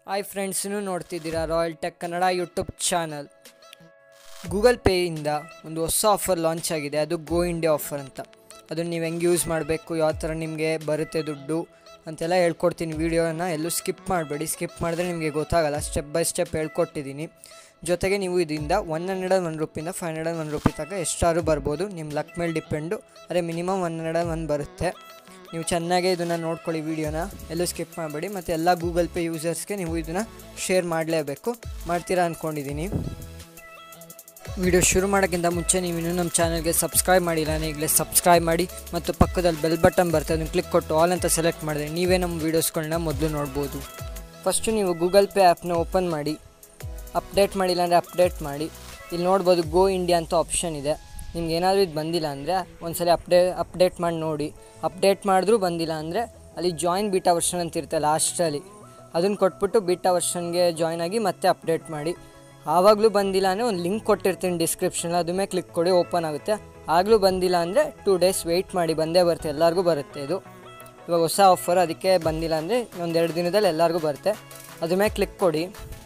hi ಫ್ರೆಂಡ್ಸ್ನು ನೋಡ್ತಿದ್ದೀರಾ royal tech Kannada YouTube channel Google ಪೇಯಿಂದ ಒಂದು ಹೊಸ ಆಫರ್ ಲಾಂಚ್ ಆಗಿದೆ ಅದು ಗೋ ಇಂಡಿಯಾ ಆಫರ್ ಅಂತ ಅದನ್ನು ನೀವು ಹೆಂಗೆ ಯೂಸ್ ಮಾಡಬೇಕು ಯಾವ ಥರ ನಿಮಗೆ ಬರುತ್ತೆ ದುಡ್ಡು ಅಂತೆಲ್ಲ ಹೇಳ್ಕೊಡ್ತೀನಿ ವೀಡಿಯೋನ ಎಲ್ಲೂ ಸ್ಕಿಪ್ ಮಾಡಬೇಡಿ ಸ್ಕಿಪ್ ಮಾಡಿದ್ರೆ ನಿಮಗೆ ಗೊತ್ತಾಗಲ್ಲ ಸ್ಟೆಪ್ ಬೈ ಸ್ಟೆಪ್ ಹೇಳ್ಕೊಟ್ಟಿದ್ದೀನಿ ಜೊತೆಗೆ ನೀವು ಇದರಿಂದ ಒನ್ ಹಂಡ್ರೆಡ್ ಆ್ಯಂಡ್ ಒನ್ ರುಪಿಯಿಂದ five hundred and one rupee ತನಕ ಎಷ್ಟಾದ್ರೂ ಬರ್ಬೋದು ನಿಮ್ಮ ಲಕ್ ಮೇಲೆ ಡಿಪೆಂಡು ಅದೇ minimum one hundred and one ಬರುತ್ತೆ ನೀವು ಚೆನ್ನಾಗೇ ಇದನ್ನು ನೋಡ್ಕೊಳ್ಳಿ ವೀಡಿಯೋನ ಎಲ್ಲೂ ಸ್ಕಿಪ್ ಮಾಡಬೇಡಿ ಮತ್ತು ಎಲ್ಲ ಗೂಗಲ್ ಪೇ ಯೂಸರ್ಸ್ಗೆ ನೀವು ಇದನ್ನು ಶೇರ್ ಮಾಡಲೇಬೇಕು ಮಾಡ್ತೀರಾ ಅಂದ್ಕೊಂಡಿದ್ದೀನಿ ವಿಡಿಯೋ ಶುರು ಮಾಡೋಕ್ಕಿಂತ ಮುಂಚೆ ನೀವು ಇನ್ನೂ ನಮ್ಮ ಚಾನಲ್ಗೆ ಸಬ್ಸ್ಕ್ರೈಬ್ ಮಾಡಿಲ್ಲ ಈಗಲೇ ಸಬ್ಸ್ಕ್ರೈಬ್ ಮಾಡಿ ಮತ್ತು ಪಕ್ಕದಲ್ಲಿ ಬೆಲ್ ಬಟನ್ ಬರ್ತದೆ ಅದನ್ನು ಕ್ಲಿಕ್ ಕೊಟ್ಟು ಆಲ್ ಅಂತ ಸೆಲೆಕ್ಟ್ ಮಾಡಿದ್ರೆ ನೀವೇ ನಮ್ಮ ವೀಡಿಯೋಸ್ಗಳನ್ನ ಮೊದಲು ನೋಡ್ಬೋದು ಫಸ್ಟು ನೀವು ಗೂಗಲ್ ಪೇ ಆ್ಯಪ್ನ ಓಪನ್ ಮಾಡಿ ಅಪ್ಡೇಟ್ ಮಾಡಿಲ್ಲ ಅಂದರೆ ಅಪ್ಡೇಟ್ ಮಾಡಿ ಇಲ್ಲಿ ನೋಡ್ಬೋದು ಗೋ ಇಂಡಿಯಾ ಅಂತ ಆಪ್ಷನ್ ಇದೆ ನಿಮ್ಗೆ ಏನಾದರೂ ಇದು ಬಂದಿಲ್ಲ ಅಂದರೆ ಒಂದ್ಸಲ ಅಪ್ಡೇ ಅಪ್ಡೇಟ್ ಮಾಡಿ ನೋಡಿ ಅಪ್ಡೇಟ್ ಮಾಡಿದ್ರೂ ಬಂದಿಲ್ಲ ಅಂದರೆ ಅಲ್ಲಿ ಜಾಯಿನ್ ಬೀಟಾ ವರ್ಷನ್ ಅಂತ ಇರುತ್ತೆ ಲಾಸ್ಟಲ್ಲಿ ಅದನ್ನು ಕೊಟ್ಬಿಟ್ಟು ಬೀಟಾ ವರ್ಷನ್ಗೆ ಜಾಯ್ನ್ ಆಗಿ ಮತ್ತೆ ಅಪ್ಡೇಟ್ ಮಾಡಿ ಆವಾಗಲೂ ಬಂದಿಲ್ಲ ಅಂದರೆ ಒಂದು ಲಿಂಕ್ ಕೊಟ್ಟಿರ್ತೀನಿ ಡಿಸ್ಕ್ರಿಪ್ಷನಲ್ಲಿ ಅದ್ರ ಮೇಲೆ ಕ್ಲಿಕ್ ಕೊಡಿ ಓಪನ್ ಆಗುತ್ತೆ ಆಗಲೂ ಬಂದಿಲ್ಲ ಅಂದರೆ ಟೂ ಡೇಸ್ ವೆಯ್ಟ್ ಮಾಡಿ ಬಂದೇ ಬರುತ್ತೆ ಎಲ್ಲರಿಗೂ ಬರುತ್ತೆ ಇದು ಇವಾಗ ಹೊಸ ಆಫರ್ ಅದಕ್ಕೆ ಬಂದಿಲ್ಲ ಅಂದರೆ ಒಂದೆರಡು ದಿನದಲ್ಲಿ ಎಲ್ಲರಿಗೂ ಬರುತ್ತೆ ಅದ್ರ ಮೇಲೆ ಕ್ಲಿಕ್ ಕೊಡಿ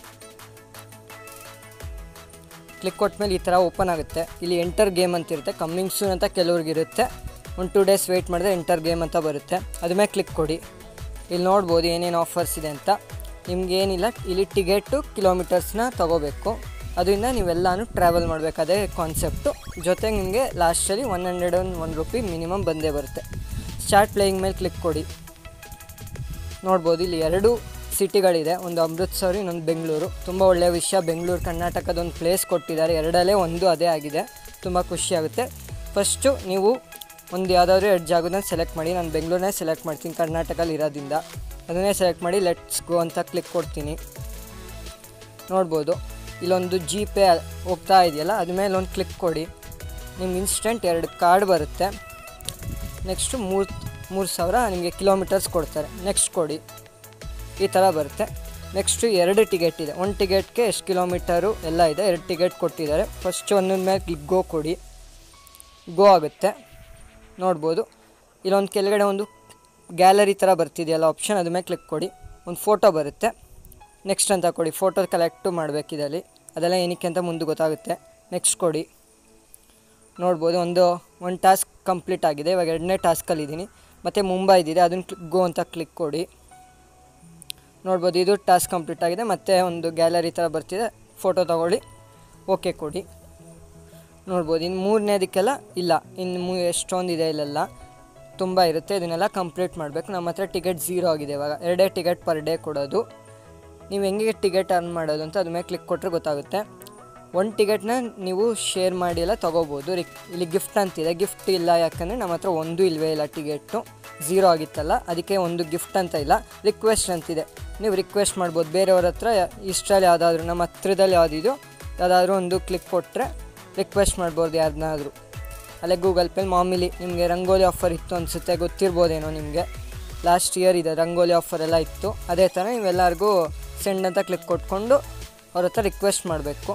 ಕ್ಲಿಕ್ ಕೊಟ್ಮೇಲೆ ಈ ಥರ ಓಪನ್ ಆಗುತ್ತೆ ಇಲ್ಲಿ ಎಂಟರ್ ಗೇಮ್ ಅಂತ ಇರುತ್ತೆ ಕಮ್ಮಿಂಗ್ ಸೂನ್ ಅಂತ ಕೆಲವ್ರಿಗೆ ಇರುತ್ತೆ ಒಂದು ಟೂ ಡೇಸ್ ವೆಯ್ಟ್ ಮಾಡಿದ್ರೆ ಎಂಟರ್ ಗೇಮ್ ಅಂತ ಬರುತ್ತೆ ಅದ್ರ ಮೇಲೆ ಕ್ಲಿಕ್ ಕೊಡಿ ಇಲ್ಲಿ ನೋಡ್ಬೋದು ಏನೇನು ಆಫರ್ಸ್ ಇದೆ ಅಂತ ನಿಮ್ಗೇನಿಲ್ಲ ಇಲ್ಲಿ ಟಿಕೆಟು ಕಿಲೋಮೀಟರ್ಸ್ನ ತೊಗೋಬೇಕು ಅದರಿಂದ ನೀವೆಲ್ಲನೂ ಟ್ರಾವೆಲ್ ಮಾಡಬೇಕು ಅದೇ ಕಾನ್ಸೆಪ್ಟು ಜೊತೆಗೆ ನಿಮಗೆ ಲಾಸ್ಟಲ್ಲಿ one hundred one one rupee minimum ಬಂದೇ ಬರುತ್ತೆ ಸ್ಟಾರ್ಟ್ ಪ್ಲೇಯಿಂಗ್ ಮೇಲೆ ಕ್ಲಿಕ್ ಕೊಡಿ ನೋಡ್ಬೋದು ಇಲ್ಲಿ ಎರಡು ಸಿಟಿಗಳಿದೆ ಒಂದು ಅಮೃತ್ಸರ್ ಇನ್ನೊಂದು ಬೆಂಗಳೂರು ತುಂಬ ಒಳ್ಳೆಯ ವಿಷಯ ಬೆಂಗಳೂರು ಕರ್ನಾಟಕದ ಒಂದು ಪ್ಲೇಸ್ ಕೊಟ್ಟಿದ್ದಾರೆ ಎರಡಲ್ಲೇ ಒಂದು ಅದೇ ಆಗಿದೆ ತುಂಬ ಖುಷಿಯಾಗುತ್ತೆ ಫಸ್ಟು ನೀವು ಒಂದು ಯಾವುದಾದ್ರೂ ಎರಡು ಜಾಗನ ಸೆಲೆಕ್ಟ್ ಮಾಡಿ ನಾನು ಬೆಂಗಳೂರನ್ನೇ ಸೆಲೆಕ್ಟ್ ಮಾಡ್ತೀನಿ ಕರ್ನಾಟಕದಲ್ಲಿ ಇರೋದ್ರಿಂದ ಅದನ್ನೇ ಸೆಲೆಕ್ಟ್ ಮಾಡಿ ಲೆಟ್ಸ್ ಗೋ ಅಂತ ಕ್ಲಿಕ್ ಕೊಡ್ತೀನಿ ನೋಡ್ಬೋದು ಇಲ್ಲೊಂದು ಜಿ ಪೇ ಹೋಗ್ತಾ ಇದೆಯಲ್ಲ ಅದ್ರ ಮೇಲೆ ಒಂದು ಕ್ಲಿಕ್ ಕೊಡಿ ನಿಮ್ಗೆ ಇನ್ಸ್ಟೆಂಟ್ ಎರಡು ಕಾರ್ಡ್ ಬರುತ್ತೆ ನೆಕ್ಸ್ಟು ಮೂರು ಮೂರು ಸಾವಿರ ನಿಮಗೆ ಕಿಲೋಮೀಟರ್ಸ್ ಕೊಡ್ತಾರೆ ನೆಕ್ಸ್ಟ್ ಕೊಡಿ ಈ ಥರ ಬರುತ್ತೆ ನೆಕ್ಸ್ಟು ಎರಡು ಟಿಕೆಟ್ ಇದೆ ಒಂದು ಟಿಕೆಟ್ಗೆ ಎಷ್ಟು ಕಿಲೋಮೀಟರು ಎಲ್ಲ ಇದೆ ಎರಡು ಟಿಕೆಟ್ ಕೊಟ್ಟಿದ್ದಾರೆ ಫಸ್ಟ್ ಒಂದೊಂದು ಮೇಲೆ ಕ್ಲಿಕ್ ಗೋ ಕೊಡಿ ಗೋ ಆಗುತ್ತೆ ನೋಡ್ಬೋದು ಇಲ್ಲೊಂದು ಕೆಳಗಡೆ ಒಂದು ಗ್ಯಾಲರಿ ಥರ ಬರ್ತಿದೆಯಲ್ಲ ಆಪ್ಷನ್ ಅದ್ರ ಮೇಲೆ ಕ್ಲಿಕ್ ಕೊಡಿ ಒಂದು ಫೋಟೋ ಬರುತ್ತೆ ನೆಕ್ಸ್ಟ್ ಅಂತ ಕೊಡಿ ಫೋಟೋ ಕಲೆಕ್ಟು ಮಾಡಬೇಕಿದಲ್ಲಿ ಅದೆಲ್ಲ ಏನಕ್ಕೆ ಅಂತ ಮುಂದೆ ಗೊತ್ತಾಗುತ್ತೆ ನೆಕ್ಸ್ಟ್ ಕೊಡಿ ನೋಡ್ಬೋದು ಒಂದು ಒಂದು ಟಾಸ್ಕ್ ಕಂಪ್ಲೀಟ್ ಆಗಿದೆ ಇವಾಗ ಎರಡನೇ ಟಾಸ್ಕಲ್ಲಿದ್ದೀನಿ ಮತ್ತು ಮುಂಬೈ ಇದಿದೆ ಅದನ್ನು ಕ್ಲಿಕ್ ಗೋ ಅಂತ ಕ್ಲಿಕ್ ಕೊಡಿ ನೋಡ್ಬೋದು ಇದು ಟಾಸ್ಕ್ ಕಂಪ್ಲೀಟ್ ಆಗಿದೆ ಮತ್ತು ಒಂದು ಗ್ಯಾಲರಿ ಥರ ಬರ್ತಿದೆ ಫೋಟೋ ತೊಗೊಳ್ಳಿ ಓಕೆ ಕೊಡಿ ನೋಡ್ಬೋದು ಇನ್ನು ಮೂರನೇದಕ್ಕೆಲ್ಲ ಇಲ್ಲ ಇನ್ನು ಮೂ ಎಷ್ಟೊಂದಿದೆ ಇಲ್ಲೆಲ್ಲ ತುಂಬ ಇರುತ್ತೆ ಇದನ್ನೆಲ್ಲ ಕಂಪ್ಲೀಟ್ ಮಾಡಬೇಕು ನಮ್ಮ ಹತ್ರ ಟಿಕೆಟ್ ಝೀರೋ ಆಗಿದೆ ಇವಾಗ ಎರಡೇ ಟಿಕೆಟ್ ಪರ್ ಡೇ ಕೊಡೋದು ನೀವು ಹೆಂಗೆ ಟಿಕೆಟ್ ಅರ್ನ್ ಮಾಡೋದು ಅಂತ ಅದ್ರ ಮೇಲೆ ಕ್ಲಿಕ್ ಕೊಟ್ಟರೆ ಗೊತ್ತಾಗುತ್ತೆ ಒಂದು ಟಿಕೆಟ್ನ ನೀವು ಶೇರ್ ಮಾಡಿ ಎಲ್ಲ ತೊಗೋಬೋದು ರಿಕ್ ಇಲ್ಲಿ ಗಿಫ್ಟ್ ಅಂತಿದೆ ಗಿಫ್ಟ್ ಇಲ್ಲ ಯಾಕಂದರೆ ನಮ್ಮ ಹತ್ರ ಒಂದು ಇಲ್ಲವೇ ಇಲ್ಲ ಟಿಕೆಟು ಝೀರೋ ಆಗಿತ್ತಲ್ಲ ಅದಕ್ಕೆ ಒಂದು ಗಿಫ್ಟ್ ಅಂತ ಇಲ್ಲ ರಿಕ್ವೆಸ್ಟ್ ಅಂತಿದೆ ನೀವು ರಿಕ್ವೆಸ್ಟ್ ಮಾಡ್ಬೋದು ಬೇರೆಯವ್ರ ಹತ್ರ ಇಷ್ಟರಲ್ಲಿ ಯಾವುದಾದ್ರೂ ನಮ್ಮ ಹತ್ರದಲ್ಲಿ ಯಾವುದಿದೆಯೋ ಯಾವುದಾದ್ರೂ ಒಂದು ಕ್ಲಿಕ್ ಕೊಟ್ಟರೆ ರಿಕ್ವೆಸ್ಟ್ ಮಾಡ್ಬೋದು ಯಾರನ್ನಾದರೂ ಅಲ್ಲೇ ಗೂಗಲ್ ಪೇಲಿ ಮಾಮೂಲಿ ನಿಮಗೆ ರಂಗೋಲಿ ಆಫರ್ ಇತ್ತು ಅನಿಸುತ್ತೆ ಗೊತ್ತಿರ್ಬೋದೇನೋ ನಿಮಗೆ ಲಾಸ್ಟ್ ಇಯರ್ ಇದೆ ರಂಗೋಲಿ ಆಫರ್ ಎಲ್ಲ ಇತ್ತು ಅದೇ ಥರ ನೀವೆಲ್ಲರಿಗೂ ಸೆಂಡ್ ಅಂತ ಕ್ಲಿಕ್ ಕೊಟ್ಕೊಂಡು ಅವ್ರ ಹತ್ರ ರಿಕ್ವೆಸ್ಟ್ ಮಾಡಬೇಕು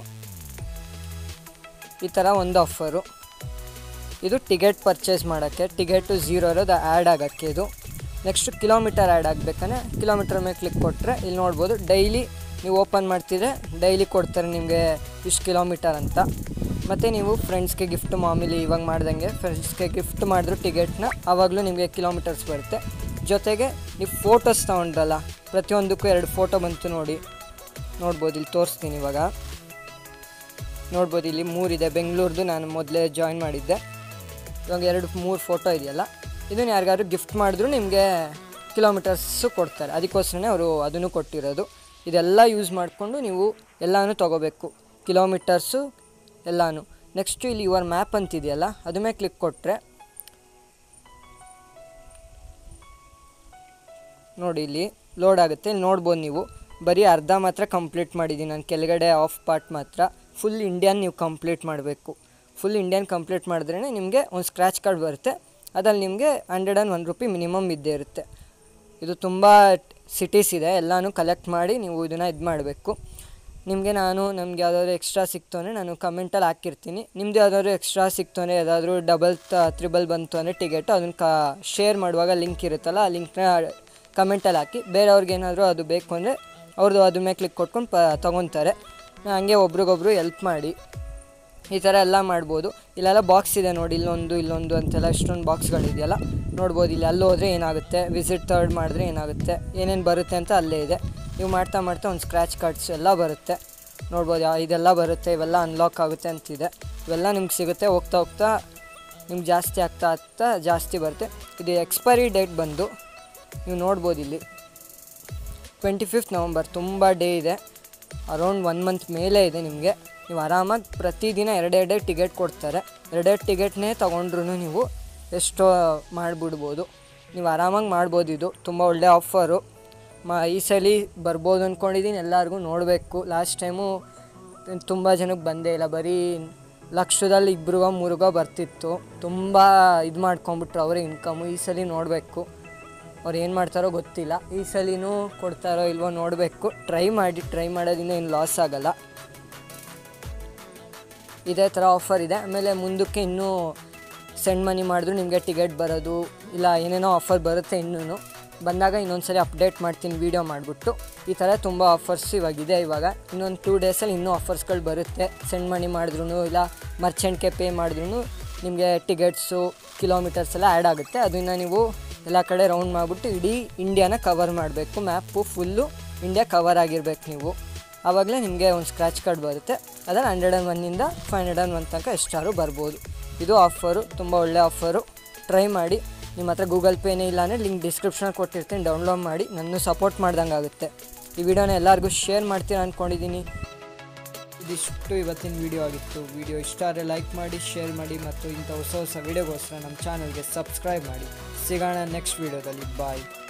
ಈ ಥರ ಒಂದು ಆಫರು ಇದು ಟಿಕೆಟ್ ಪರ್ಚೇಸ್ ಮಾಡೋಕ್ಕೆ ಟಿಕೆಟು ಝೀರೋ ಇರೋದು ಆ್ಯಡ್ ಆಗೋಕ್ಕೆ ಇದು ನೆಕ್ಸ್ಟ್ ಕಿಲೋಮೀಟರ್ ಆ್ಯಡ್ ಆಗಬೇಕಂದ್ರೆ ಕಿಲೋಮೀಟರ್ ಮೇಲೆ ಕ್ಲಿಕ್ ಕೊಟ್ಟರೆ ಇಲ್ಲಿ ನೋಡ್ಬೋದು ಡೈಲಿ ನೀವು ಓಪನ್ ಮಾಡ್ತಿದ್ರೆ ಡೈಲಿ ಕೊಡ್ತಾರೆ ನಿಮಗೆ ಇಷ್ಟು ಕಿಲೋಮೀಟರ್ ಅಂತ ಮತ್ತು ನೀವು ಫ್ರೆಂಡ್ಸ್ಗೆ ಗಿಫ್ಟ್ ಮಾಮೂಲಿ ಇವಾಗ ಮಾಡ್ದಂಗೆ ಫ್ರೆಂಡ್ಸ್ಗೆ ಗಿಫ್ಟ್ ಮಾಡಿದ್ರು ಟಿಕೆಟ್ನ ಆವಾಗಲೂ ನಿಮಗೆ ಕಿಲೋಮೀಟರ್ಸ್ ಬರುತ್ತೆ ಜೊತೆಗೆ ನೀವು ಫೋಟೋಸ್ ತೊಗೊಂಡ್ರಲ್ಲ ಪ್ರತಿಯೊಂದಕ್ಕೂ ಎರಡು ಫೋಟೋ ಬಂತು ನೋಡಿ ನೋಡ್ಬೋದು ಇಲ್ಲಿ ತೋರಿಸ್ತೀನಿ ಇವಾಗ ನೋಡ್ಬೋದು ಇಲ್ಲಿ ಮೂರಿದೆ ಬೆಂಗಳೂರ್ದು ನಾನು ಮೊದಲೇ ಜಾಯಿನ್ ಮಾಡಿದ್ದೆ ಇವಾಗ ಎರಡು ಮೂರು ಫೋಟೋ ಇದೆಯಲ್ಲ ಇದನ್ನು ಯಾರಿಗಾದ್ರು ಗಿಫ್ಟ್ ಮಾಡಿದ್ರು ನಿಮಗೆ ಕಿಲೋಮೀಟರ್ಸು ಕೊಡ್ತಾರೆ ಅದಕ್ಕೋಸ್ಕರನೇ ಅವರು ಅದನ್ನು ಕೊಟ್ಟಿರೋದು ಇದೆಲ್ಲ ಯೂಸ್ ಮಾಡಿಕೊಂಡು ನೀವು ಎಲ್ಲನೂ ತೊಗೋಬೇಕು ಕಿಲೋಮೀಟರ್ಸು ಎಲ್ಲನೂ ನೆಕ್ಸ್ಟು ಇಲ್ಲಿ ಯುವರ್ ಮ್ಯಾಪ್ ಅಂತಿದೆಯಲ್ಲ ಅದ್ರ ಮೇಲೆ ಕ್ಲಿಕ್ ಕೊಟ್ಟರೆ ನೋಡಿ ಇಲ್ಲಿ ಲೋಡ್ ಆಗುತ್ತೆ ಇಲ್ಲಿ ನೋಡ್ಬೋದು ನೀವು ಬರೀ ಅರ್ಧ ಮಾತ್ರ ಕಂಪ್ಲೀಟ್ ಮಾಡಿದ್ದೀನಿ ನಾನು ಕೆಳಗಡೆ ಆಫ್ ಪಾರ್ಟ್ ಮಾತ್ರ ಫುಲ್ ಇಂಡಿಯನ್ ನೀವು ಕಂಪ್ಲೀಟ್ ಮಾಡಬೇಕು ಫುಲ್ ಇಂಡಿಯನ್ ಕಂಪ್ಲೀಟ್ ಮಾಡಿದ್ರೇ ನಿಮಗೆ ಒಂದು ಸ್ಕ್ರ್ಯಾಚ್ ಕಾರ್ಡ್ ಬರುತ್ತೆ ಅದ್ರಲ್ಲಿ ನಿಮಗೆ hundred and one rupee minimum ಇದ್ದೇ ಇರುತ್ತೆ ಇದು ತುಂಬ ಸಿಟೀಸ್ ಇದೆ ಎಲ್ಲನೂ ಕಲೆಕ್ಟ್ ಮಾಡಿ ನೀವು ಇದನ್ನು ಇದು ಮಾಡಬೇಕು ನಿಮಗೆ ನಾನು ನಮ್ಗೆ ಯಾವುದಾದ್ರು ಎಕ್ಸ್ಟ್ರಾ ಸಿಕ್ತು ಅಂದರೆ ನಾನು ಕಮೆಂಟಲ್ಲಿ ಹಾಕಿರ್ತೀನಿ ನಿಮ್ದು ಯಾವುದಾದ್ರು ಎಕ್ಸ್ಟ್ರಾ ಸಿಕ್ತು ಅಂದರೆ ಯಾವುದಾದ್ರೂ ಡಬಲ್ ತ್ರಿಬಲ್ ಬಂತು ಅಂದರೆ ಟಿಕೆಟು ಅದನ್ನು ಕ ಶೇರ್ ಮಾಡುವಾಗ ಲಿಂಕ್ ಇರುತ್ತಲ್ಲ ಆ ಲಿಂಕ್ನ ಕಮೆಂಟಲ್ಲಿ ಹಾಕಿ ಬೇರೆಯವ್ರಿಗೆ ಏನಾದರೂ ಅದು ಬೇಕು ಅಂದರೆ ಅವ್ರದ್ದು ಅದ್ರ ಮೇಲೆ ಕ್ಲಿಕ್ ಕೊಟ್ಕೊಂಡು ಪ ತೊಗೊತಾರೆ ಹಂಗೆ ಒಬ್ರಿಗೊಬ್ರು ಎಲ್ಪ್ ಮಾಡಿ ಈ ಥರ ಎಲ್ಲ ಮಾಡ್ಬೋದು ಇಲ್ಲೆಲ್ಲ ಬಾಕ್ಸ್ ಇದೆ ನೋಡಿ ಇಲ್ಲೊಂದು ಇಲ್ಲೊಂದು ಅಂತೆಲ್ಲ ಇಷ್ಟೊಂದು ಬಾಕ್ಸ್ಗಳಿದೆಯಲ್ಲ ನೋಡ್ಬೋದು ಇಲ್ಲಿ ಅಲ್ಲಿ ಹೋದರೆ ಏನಾಗುತ್ತೆ ವಿಸಿಟ್ ಥರ್ಡ್ ಮಾಡಿದ್ರೆ ಏನಾಗುತ್ತೆ ಏನೇನು ಬರುತ್ತೆ ಅಂತ ಅಲ್ಲೇ ಇದೆ ನೀವು ಮಾಡ್ತಾ ಮಾಡ್ತಾ ಒಂದು ಸ್ಕ್ರ್ಯಾಚ್ ಕಾರ್ಡ್ಸ್ ಎಲ್ಲ ಬರುತ್ತೆ ನೋಡ್ಬೋದು ಯಾ- ಇದೆಲ್ಲ ಬರುತ್ತೆ ಇವೆಲ್ಲ ಅನ್ಲಾಕ್ ಆಗುತ್ತೆ ಅಂತಿದೆ ಇವೆಲ್ಲ ನಿಮ್ಗೆ ಸಿಗುತ್ತೆ ಹೋಗ್ತಾ ಹೋಗ್ತಾ ನಿಮ್ಗೆ ಜಾಸ್ತಿ ಆಗ್ತಾ ಆಗ್ತಾ ಜಾಸ್ತಿ ಬರುತ್ತೆ ಇದು ಎಕ್ಸ್ಪೈರಿ ಡೇಟ್ ಬಂದು ನೀವು ನೋಡ್ಬೋದು ಇಲ್ಲಿ ಟ್ವೆಂಟಿ ಫಿಫ್ತ್ ನವಂಬರ್ ತುಂಬ ಡೇ ಇದೆ ಅರೌಂಡ್ ಒನ್ ಮಂತ್ ಮೇಲೆ ಇದೆ ನಿಮಗೆ ನೀವು ಆರಾಮಾಗಿ ಪ್ರತಿದಿನ ಎರಡೆರಡೇ ಟಿಕೆಟ್ ಕೊಡ್ತಾರೆ ಎರಡೆರಡು ಟಿಕೆಟ್ನೇ ತೊಗೊಂಡ್ರು ನೀವು ಎಷ್ಟೋ ಮಾಡಿಬಿಡ್ಬೋದು ನೀವು ಆರಾಮಾಗಿ ಮಾಡ್ಬೋದು ಇದು ತುಂಬ ಒಳ್ಳೆ ಆಫರು ಮ ಈ ಸಲ ಬರ್ಬೋದು ಅಂದ್ಕೊಂಡಿದ್ದೀನಿ ಎಲ್ಲರಿಗೂ ನೋಡಬೇಕು ಲಾಸ್ಟ್ ಟೈಮು ತುಂಬ ಜನಕ್ಕೆ ಬಂದೇ ಇಲ್ಲ ಬರೀ ಲಕ್ಷದಲ್ಲಿ ಇಬ್ರಿಗೋ ಮೂರಿಗೋ ಬರ್ತಿತ್ತು ತುಂಬ ಇದು ಮಾಡ್ಕೊಂಬಿಟ್ರು ಅವರೇ ಇನ್ಕಮು ಈ ಸಲ ನೋಡಬೇಕು ಅವ್ರು ಏನು ಮಾಡ್ತಾರೋ ಗೊತ್ತಿಲ್ಲ ಈ ಸಲಿನೂ ಕೊಡ್ತಾರೋ ಇಲ್ವೋ ನೋಡಬೇಕು ಟ್ರೈ ಮಾಡಿ ಟ್ರೈ ಮಾಡೋದ್ರಿಂದ ಏನು ಲಾಸ್ ಆಗಲ್ಲ ಇದೇ ಥರ ಆಫರ್ ಇದೆ ಆಮೇಲೆ ಮುಂದಕ್ಕೆ ಇನ್ನೂ ಸೆಂಡ್ ಮನಿ ಮಾಡಿದ್ರು ನಿಮಗೆ ಟಿಕೆಟ್ ಬರೋದು ಇಲ್ಲ ಏನೇನೋ ಆಫರ್ ಬರುತ್ತೆ ಇನ್ನೂ ಬಂದಾಗ ಇನ್ನೊಂದು ಸಲ ಅಪ್ಡೇಟ್ ಮಾಡ್ತೀನಿ ವೀಡಿಯೋ ಮಾಡಿಬಿಟ್ಟು ಈ ಥರ ತುಂಬ ಆಫರ್ಸ್ ಇವಾಗಿದೆ ಇವಾಗ ಇನ್ನೊಂದು ಟೂ ಡೇಸಲ್ಲಿ ಇನ್ನೂ ಆಫರ್ಸ್ಗಳು ಬರುತ್ತೆ ಸೆಂಡ್ ಮನಿ ಮಾಡಿದ್ರು ಇಲ್ಲ ಮರ್ಚೆಂಟ್ಗೆ ಪೇ ಮಾಡಿದ್ರು ನಿಮಗೆ ಟಿಕೆಟ್ಸು ಕಿಲೋಮೀಟರ್ಸ್ ಎಲ್ಲ ಆ್ಯಡ್ ಆಗುತ್ತೆ ಅದನ್ನು ನೀವು ಎಲ್ಲ ಕಡೆ ರೌಂಡ್ ಮಾಡಿಬಿಟ್ಟು ಇಡೀ ಇಂಡಿಯಾನ ಕವರ್ ಮಾಡಬೇಕು ಮ್ಯಾಪು ಫುಲ್ಲು ಇಂಡಿಯಾ ಕವರ್ ಆಗಿರ್ಬೇಕು ನೀವು ಆವಾಗಲೇ ನಿಮಗೆ ಒಂದು ಸ್ಕ್ರ್ಯಾಚ್ ಕಾರ್ಡ್ ಬರುತ್ತೆ ಅದನ್ನು ಹಂಡ್ರೆಡ್ ಆ್ಯಂಡ್ ಒನ್ನಿಂದ ಫೈವ್ ಹಂಡ್ರೆಡ್ ಆ್ಯಂಡ್ ಒನ್ ತನಕ ಎಷ್ಟಾದ್ರು ಬರ್ಬೋದು ಇದು ಆಫರು ತುಂಬ ಒಳ್ಳೆ ಆಫರು ಟ್ರೈ ಮಾಡಿ ನಿಮ್ಮ ಹತ್ರ ಗೂಗಲ್ ಪೇನೇ ಇಲ್ಲ ಅಂದರೆ ಲಿಂಕ್ ಡಿಸ್ಕ್ರಿಪ್ಷನಲ್ಲಿ ಕೊಟ್ಟಿರ್ತೀನಿ ಡೌನ್ಲೋಡ್ ಮಾಡಿ ನನ್ನ ಸಪೋರ್ಟ್ ಮಾಡ್ದಂಗೆ ಆಗುತ್ತೆ ಈ ವಿಡಿಯೋನ ಎಲ್ಲರಿಗೂ ಶೇರ್ ಮಾಡ್ತೀರಾ ಅಂದ್ಕೊಂಡಿದ್ದೀನಿ ಇದಿಷ್ಟು ಇವತ್ತಿನ ವಿಡಿಯೋ ಆಗಿತ್ತು ವಿಡಿಯೋ ಇಷ್ಟ ಆದರೆ ಲೈಕ್ ಮಾಡಿ ಶೇರ್ ಮಾಡಿ ಮತ್ತು ಇಂಥ ಹೊಸ ಹೊಸ ವಿಡಿಯೋಗೋಸ್ಕರ ನಮ್ಮ ಚಾನಲ್ಗೆ ಸಬ್ಸ್ಕ್ರೈಬ್ ಮಾಡಿ ಸಿಗೋಣ ನೆಕ್ಸ್ಟ್ ವಿಡಿಯೋದಲ್ಲಿ ಬಾಯ್